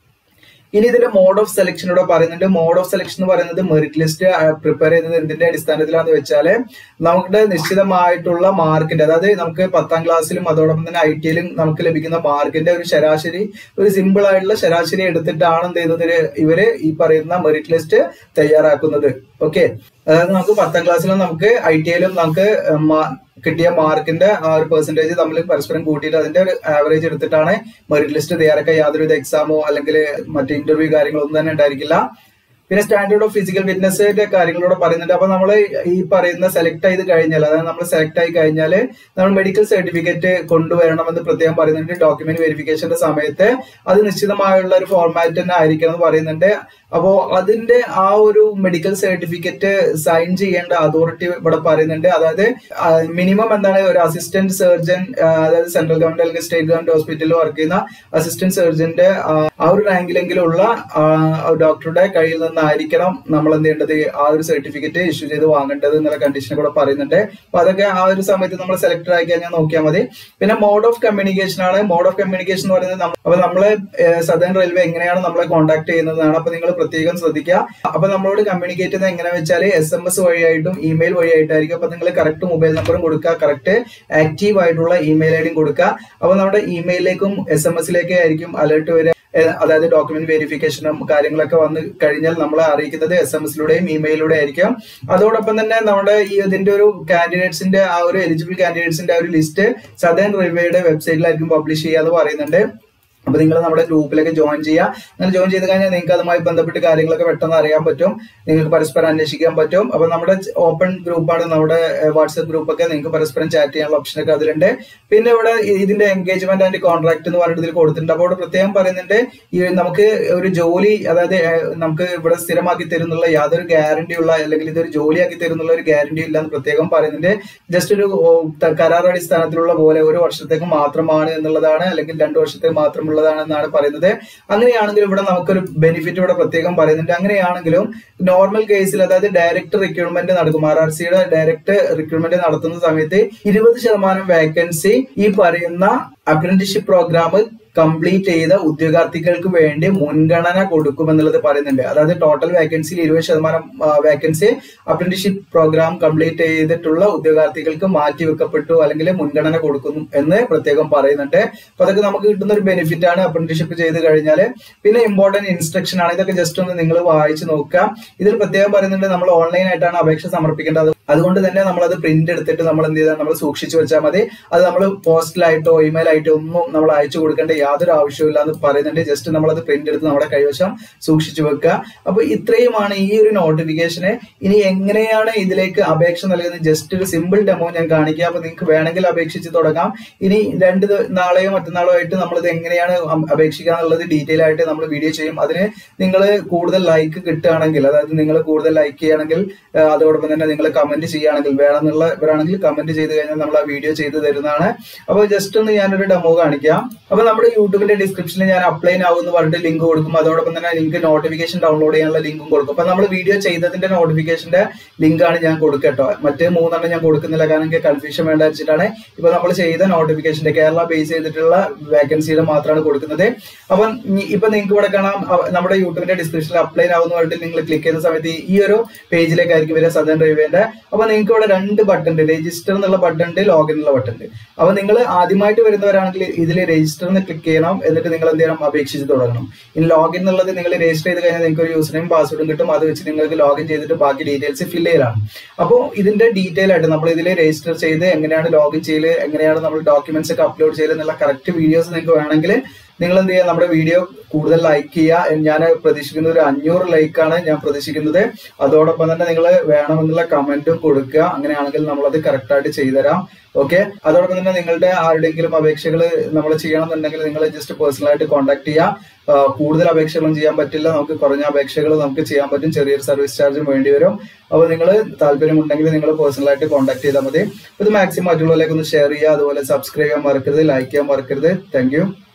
ഇനി ഇതിന്റെ മോഡ് ഓഫ് സെലക്ഷൻ ഇവിടെ പറയുന്നുണ്ട് മോഡ് ഓഫ് സെലക്ഷൻ എന്ന് പറയുന്നത് മെറിറ്റ് ലിസ്റ്റ് പ്രിപ്പയർ ചെയ്യുന്നത് എന്തിന്റെ അടിസ്ഥാനത്തിലാണെന്ന് വെച്ചാല് നമുക്ക് നിശ്ചിതമായിട്ടുള്ള മാർക്കിന്റെ അതായത് നമുക്ക് പത്താം ക്ലാസ്സിലും അതോടൊപ്പം തന്നെ ഐ ടിയിലും നമുക്ക് ലഭിക്കുന്ന മാർക്കിന്റെ ഒരു ശരാശരി ഒരു സിമ്പിൾ ആയിട്ടുള്ള ശരാശരി എടുത്തിട്ടാണ് എന്ത് ചെയ്യുന്നത് ഇവര് ഈ പറയുന്ന മെറിറ്റ് ലിസ്റ്റ് തയ്യാറാക്കുന്നത് ഓക്കെ അതായത് നമുക്ക് പത്താം ക്ലാസ്സിലും നമുക്ക് ഐ ടി ഐയിലും നമുക്ക് കിട്ടിയ മാർക്കിന്റെ ആ ഒരു പെർസെന്റേജ് തമ്മിൽ പരസ്പരം കൂട്ടിയിട്ട് അതിന്റെ ഒരു ആവറേജ് എടുത്തിട്ടാണ് മെറിറ്റ് ലിസ്റ്റ് തയ്യാറാക്കുക യാതൊരുവിധ എക്സാമോ അല്ലെങ്കിൽ മറ്റ് ഇന്റർവ്യൂ കാര്യങ്ങളോ ഒന്നും തന്നെ ഉണ്ടായിരിക്കില്ല പിന്നെ സ്റ്റാൻഡേർഡ് ഓഫ് ഫിസിക്കൽ ഫിറ്റ്നസിന്റെ കാര്യങ്ങളോട് പറയുന്നുണ്ട് അപ്പൊ നമ്മൾ ഈ പറയുന്ന സെലക്ട് ചെയ്ത് കഴിഞ്ഞാൽ അതായത് നമ്മൾ സെലക്ട് ആയി കഴിഞ്ഞാൽ നമ്മൾ മെഡിക്കൽ സർട്ടിഫിക്കറ്റ് കൊണ്ടുവരണമെന്ന് പ്രത്യേകം പറയുന്നുണ്ട് ഡോക്യുമെന്റ് വെരിഫിക്കേഷന്റെ സമയത്ത് അത് നിശ്ചിതമായുള്ള ഒരു ഫോർമാറ്റ് തന്നെ ആയിരിക്കണം എന്ന് പറയുന്നുണ്ട് അപ്പോ അതിന്റെ ആ ഒരു മെഡിക്കൽ സർട്ടിഫിക്കറ്റ് സൈൻ ചെയ്യേണ്ട അതോറിറ്റി ഇവിടെ പറയുന്നുണ്ട് അതായത് മിനിമം എന്താണ് ഒരു അസിസ്റ്റന്റ് സർജൻ അതായത് സെൻട്രൽ ഗവൺമെന്റ് അല്ലെങ്കിൽ സ്റ്റേറ്റ് ഗവൺമെന്റ് ഹോസ്പിറ്റലിൽ വർക്ക് ചെയ്യുന്ന അസിസ്റ്റന്റ് സർജന്റെ ആ ഒരു റാങ്കിലെങ്കിലുള്ള ഡോക്ടറുടെ കയ്യിൽ നിന്നായിരിക്കണം നമ്മൾ എന്ത് ചെയ്യേണ്ടത് ആ ഒരു സർട്ടിഫിക്കറ്റ് ഇഷ്യൂ ചെയ്ത് വാങ്ങേണ്ടത് എന്നുള്ള കണ്ടീഷൻ കൂടെ പറയുന്നുണ്ട് അപ്പൊ അതൊക്കെ ആ ഒരു സമയത്ത് നമ്മൾ സെലക്ട് ആയി കഴിഞ്ഞാൽ നോക്കിയാൽ മതി പിന്നെ മോഡ് ഓഫ് കമ്മ്യൂണിക്കേഷൻ ആണ് മോഡ് ഓഫ് കമ്മ്യൂണിക്കേഷൻ എന്ന് പറയുന്നത് അപ്പൊ നമ്മളെ സദേൺ റെയിൽവേ എങ്ങനെയാണ് നമ്മളെ കോൺടാക്ട് ചെയ്യുന്നതാണ് അപ്പൊ നിങ്ങൾ പ്രത്യേകം ശ്രദ്ധിക്കുക അപ്പൊ നമ്മളോട് കമ്മ്യൂണിക്കേറ്റ് ചെയ്യുന്നത് എങ്ങനെ വെച്ചാൽ എസ് എം എസ് വഴിയായിട്ടും ഇമെയിൽ വഴിയായിട്ടായിരിക്കും അപ്പൊ നിങ്ങൾ കറക്റ്റ് മൊബൈൽ നമ്പറും കൊടുക്കുക കറക്റ്റ് ആക്റ്റീവ് ആയിട്ടുള്ള ഇമെയിൽ ഐ ഡിയും കൊടുക്കുക അപ്പൊ നമ്മുടെ ഇമെയിലിലേക്കും എസ് എം എസിലേക്കും ആയിരിക്കും അലേർട്ട് വരിക അതായത് ഡോക്യുമെന്റ് വെരിഫിക്കേഷനും കാര്യങ്ങളൊക്കെ വന്ന് കഴിഞ്ഞാൽ നമ്മളെ അറിയിക്കുന്നത് എസ് എം എസിലൂടെയും ഇമെയിലൂടെ ആയിരിക്കും അതോടൊപ്പം തന്നെ നമ്മുടെ ഈ ഇതിന്റെ ഒരു കാൻഡിഡേറ്റ്സിന്റെ ആ ഒരു എലിജിബിൾ കാൻഡിഡേറ്റ്സിന്റെ ആ ഒരു ലിസ്റ്റ് സദേൺ റെയിൽവേയുടെ വെബ്സൈറ്റിലായിരിക്കും പബ്ലിഷ് ചെയ്യാന്ന് പറയുന്നുണ്ട് അപ്പൊ നിങ്ങൾ നമ്മുടെ ഗ്രൂപ്പിലേക്ക് ജോയിൻ ചെയ്യുക നിങ്ങൾ ജോയിൻ ചെയ്ത് കഴിഞ്ഞാൽ നിങ്ങൾക്ക് അതുമായി ബന്ധപ്പെട്ട് കാര്യങ്ങളൊക്കെ പെട്ടെന്ന് അറിയാൻ പറ്റും നിങ്ങൾക്ക് പരസ്പരം അന്വേഷിക്കാൻ പറ്റും അപ്പൊ നമ്മുടെ ഓപ്പൺ ഗ്രൂപ്പാണ് നമ്മുടെ വാട്സ്ആപ്പ് ഗ്രൂപ്പൊക്കെ നിങ്ങൾക്ക് പരസ്പരം ചാറ്റ് ചെയ്യാനുള്ള ഓപ്ഷനൊക്കെ അതിലുണ്ട് പിന്നെ ഇവിടെ ഇതിന്റെ എൻഗേജ്മെന്റ് ആൻഡ് കോൺട്രാക്ട് എന്ന് പറഞ്ഞിട്ട് ഇതിൽ കൊടുത്തിട്ടുണ്ട് അപ്പോൾ ഇവിടെ പ്രത്യേകം പറയുന്നുണ്ട് ഈ നമുക്ക് ഒരു ജോലി അതായത് നമുക്ക് ഇവിടെ സ്ഥിരമാക്കി തരുന്നുള്ള യാതൊരു ഗ്യാരണ്ടി ഉള്ള അല്ലെങ്കിൽ ഇതൊരു ജോലിയാക്കി തരുന്നുള്ള ഒരു ഗ്യാരണ്ടി ഇല്ല എന്ന് പ്രത്യേകം പറയുന്നുണ്ട് ജസ്റ്റ് ഒരു കരാർ അടിസ്ഥാനത്തിലുള്ള പോലെ ഒരു വർഷത്തേക്ക് മാത്രമാണ് എന്നുള്ളതാണ് അല്ലെങ്കിൽ രണ്ടു വർഷത്തേക്ക് മാത്രമുള്ള ഉള്ളതാണെന്നാണ് പറയുന്നത് അങ്ങനെയാണെങ്കിൽ ഇവിടെ നമുക്കൊരു ബെനിഫിറ്റ് ഇവിടെ പ്രത്യേകം പറയുന്നുണ്ട് അങ്ങനെയാണെങ്കിലും നോർമൽ കേസിൽ അതായത് ഡയറക്റ്റ് റിക്രൂട്ട്മെന്റ് നടക്കും ആർ ആർ സിയുടെ ഡയറക്റ്റ് റിക്രൂട്ട്മെന്റ് നടത്തുന്ന സമയത്ത് ഇരുപത് ശതമാനം വേക്കൻസി ഈ പറയുന്ന അപ്രന്റീഷിപ്പ് പ്രോഗ്രാം കംപ്ലീറ്റ് ചെയ്ത ഉദ്യോഗാർത്ഥികൾക്ക് വേണ്ടി മുൻഗണന കൊടുക്കുമെന്നുള്ളത് പറയുന്നുണ്ട് അതായത് ടോട്ടൽ വേക്കൻസിയിൽ ഇരുപത് ശതമാനം വേക്കൻസി അപ്രന്റീഷിപ്പ് പ്രോഗ്രാം കംപ്ലീറ്റ് ചെയ്തിട്ടുള്ള ഉദ്യോഗാർത്ഥികൾക്ക് മാറ്റിവെക്കപ്പെട്ടു അല്ലെങ്കിൽ മുൻഗണന കൊടുക്കുന്നു എന്ന് പ്രത്യേകം പറയുന്നുണ്ട് അപ്പൊ അതൊക്കെ നമുക്ക് കിട്ടുന്ന ഒരു ബെനിഫിറ്റ് ആണ് അപ്രന്റീഷിപ്പ് ചെയ്ത് കഴിഞ്ഞാൽ പിന്നെ ഇമ്പോർട്ടന്റ് ഇൻസ്ട്രക്ഷൻ ആണ് ഇതൊക്കെ ജസ്റ്റ് ഒന്ന് നിങ്ങൾ വായിച്ചു നോക്കുക ഇതിൽ പ്രത്യേകം പറയുന്നുണ്ട് നമ്മൾ ഓൺലൈൻ ആയിട്ടാണ് അപേക്ഷ സമർപ്പിക്കേണ്ടത് അതുകൊണ്ട് തന്നെ നമ്മൾ അത് പ്രിന്റ് എടുത്തിട്ട് നമ്മൾ എന്ത് ചെയ്താൽ നമ്മൾ സൂക്ഷിച്ചു വെച്ചാൽ മതി അത് നമ്മൾ പോസ്റ്റലായിട്ടോ ഇമെയിൽ ആയിട്ടോ ഒന്നും നമ്മൾ അയച്ചു കൊടുക്കേണ്ട യാതൊരു ആവശ്യമില്ല എന്ന് പറയുന്നുണ്ട് ജസ്റ്റ് നമ്മൾ അത് പ്രിന്റ് എടുത്ത് നമ്മുടെ കൈവശം സൂക്ഷിച്ചു വെക്കുക അപ്പൊ ഇത്രയുമാണ് ഈ ഒരു നോട്ടിഫിക്കേഷന് ഇനി എങ്ങനെയാണ് ഇതിലേക്ക് അപേക്ഷ നൽകുന്നത് ജസ്റ്റ് ഒരു സിമ്പിൾ ഡെമോ ഞാൻ കാണിക്കുക അപ്പൊ നിങ്ങൾക്ക് വേണമെങ്കിൽ അപേക്ഷിച്ച് തുടങ്ങാം ഇനി രണ്ട് നാളെയോ മറ്റന്നാളോ ആയിട്ട് നമ്മൾ ഇത് എങ്ങനെയാണ് അപേക്ഷിക്കുക എന്നുള്ളത് ഡീറ്റെയിൽ ആയിട്ട് നമ്മൾ വീഡിയോ ചെയ്യും അതിന് നിങ്ങൾ കൂടുതൽ ലൈക്ക് കിട്ടുകയാണെങ്കിൽ അതായത് നിങ്ങൾ കൂടുതൽ ലൈക്ക് ചെയ്യുകയാണെങ്കിൽ അതോടൊപ്പം തന്നെ നിങ്ങൾ കമന്റ് ചെയ്യുകയാണെങ്കിൽ വേണമെന്നുള്ളവരാണെങ്കിൽ കമന്റ് ചെയ്ത് കഴിഞ്ഞാൽ നമ്മൾ ആ വീഡിയോ ചെയ്ത് തരുന്നതാണ് അപ്പോൾ ജസ്റ്റ് ഒന്ന് ഞാനൊരു ഡെമോ കാണിക്കാം അപ്പൊ നമ്മുടെ യൂട്യൂബിന്റെ ഡിസ്ക്രിപ്ഷനിൽ ഞാൻ അപ്ലൈ ആവും എന്ന് പറഞ്ഞിട്ട് ലിങ്ക് കൊടുക്കും അതോടൊപ്പം തന്നെ ലിങ്ക് നോട്ടിഫിക്കേഷൻ ഡൗൺലോഡ് ചെയ്യാനുള്ള ലിങ്കും കൊടുക്കും അപ്പൊ നമ്മൾ വീഡിയോ ചെയ്തതിന്റെ നോട്ടിഫിക്കേഷന്റെ ലിങ്ക് ആണ് ഞാൻ കൊടുക്കട്ടോ മറ്റേ മൂന്നെണ്ണം ഞാൻ കൊടുക്കുന്നില്ല കാരണം എനിക്ക് കൺഫ്യൂഷൻ വേണ്ട വെച്ചിട്ടാണ് ഇപ്പൊ നമ്മൾ ചെയ്ത നോട്ടിഫിക്കേഷന്റെ കേരള ബേസ് ചെയ്തിട്ടുള്ള വേക്കൻസിയുടെ മാത്രമാണ് കൊടുക്കുന്നത് അപ്പൊ ഇപ്പൊ നിങ്ങൾക്ക് ഇവിടെ കാണാം നമ്മുടെ യൂട്യൂബിന്റെ ഡിസ്ക്രിപ്ഷനിൽ അപ്ലൈ ആവുന്ന പറഞ്ഞിട്ട് നിങ്ങൾ ക്ലിക്ക് ചെയ്യുന്ന സമയത്ത് ഈ ഒരു പേജിലേക്കായിരിക്കും വരിക സദൻ റെയിൽവേന്റെ അപ്പൊ നിങ്ങൾക്ക് ഇവിടെ രണ്ട് ബട്ടൺ ഉണ്ട് രജിസ്റ്റർ എന്നുള്ള ബട്ടൺ ഉണ്ട് ലോഗിൻ എന്നുള്ള ബട്ടൺ ഉണ്ട് അപ്പൊ നിങ്ങൾ ആദ്യമായിട്ട് വരുന്നവരാണെങ്കിൽ ഇതിൽ രജിസ്റ്റർ എന്ന് ക്ലിക്ക് ചെയ്യണം എന്നിട്ട് നിങ്ങൾ എന്ത് ചെയ്യണം അപേക്ഷിച്ച് തുടങ്ങണം ഇനി ലോഗിൻ എന്നുള്ളത് നിങ്ങൾ രജിസ്റ്റർ ചെയ്ത് കഴിഞ്ഞാൽ നിങ്ങൾക്ക് ഒരു യൂസർ നെയിം പാസ്വേഡും കിട്ടും അത് വെച്ച് നിങ്ങൾക്ക് ലോഗിൻ ചെയ്തിട്ട് ബാക്കി ഡീറ്റെയിൽസ് ഫില്ല് ചെയ്യലാണ് അപ്പോൾ ഇതിന്റെ ഡീറ്റെയിൽ ആയിട്ട് നമ്മൾ ഇതിൽ രജിസ്റ്റർ ചെയ്ത് എങ്ങനെയാണ് ലോഗിൻ ചെയ്യല് എങ്ങനെയാണ് നമ്മൾ ഡോക്യുമെന്റ്സ് ഒക്കെ അപ്ലോഡ് ചെയ്യല് എന്നുള്ള കറക്റ്റ് വീഡിയോസ് നിങ്ങൾക്ക് വേണമെങ്കിൽ നിങ്ങൾ എന്ത് ചെയ്യുക നമ്മുടെ വീഡിയോ കൂടുതൽ ലൈക്ക് ചെയ്യുക ഞാൻ പ്രതീക്ഷിക്കുന്നത് ഒരു അഞ്ഞൂറ് ലൈക്കാണ് ഞാൻ പ്രതീക്ഷിക്കുന്നത് അതോടൊപ്പം തന്നെ നിങ്ങൾ വേണമെന്നുള്ള കമന്റും കൊടുക്കുക അങ്ങനെയാണെങ്കിൽ നമ്മളത് കറക്റ്റ് ആയിട്ട് ചെയ്തുതരാം ഓക്കെ അതോടൊപ്പം തന്നെ നിങ്ങളുടെ ആരുടെയെങ്കിലും അപേക്ഷകൾ നമ്മൾ ചെയ്യണമെന്നുണ്ടെങ്കിൽ നിങ്ങൾ ജസ്റ്റ് പേഴ്സണലായിട്ട് കോൺടാക്ട് ചെയ്യുക കൂടുതൽ അപേക്ഷകളും ചെയ്യാൻ പറ്റില്ല നമുക്ക് കുറഞ്ഞ അപേക്ഷകൾ നമുക്ക് ചെയ്യാൻ പറ്റും ചെറിയൊരു സർവീസ് ചാർജും വേണ്ടി വരും അപ്പോൾ നിങ്ങൾ താല്പര്യമുണ്ടെങ്കിൽ നിങ്ങൾ പേഴ്സണലായിട്ട് കോൺടാക്ട് ചെയ്താൽ മതി ഇത് മാക്സിമം മറ്റുള്ളവരിലേക്ക് ഒന്ന് ഷെയർ ചെയ്യുക അതുപോലെ സബ്സ്ക്രൈബ് ചെയ്യാൻ മറക്കരുത് ലൈക്ക് ചെയ്യാൻ മറക്കരുത് താങ്ക്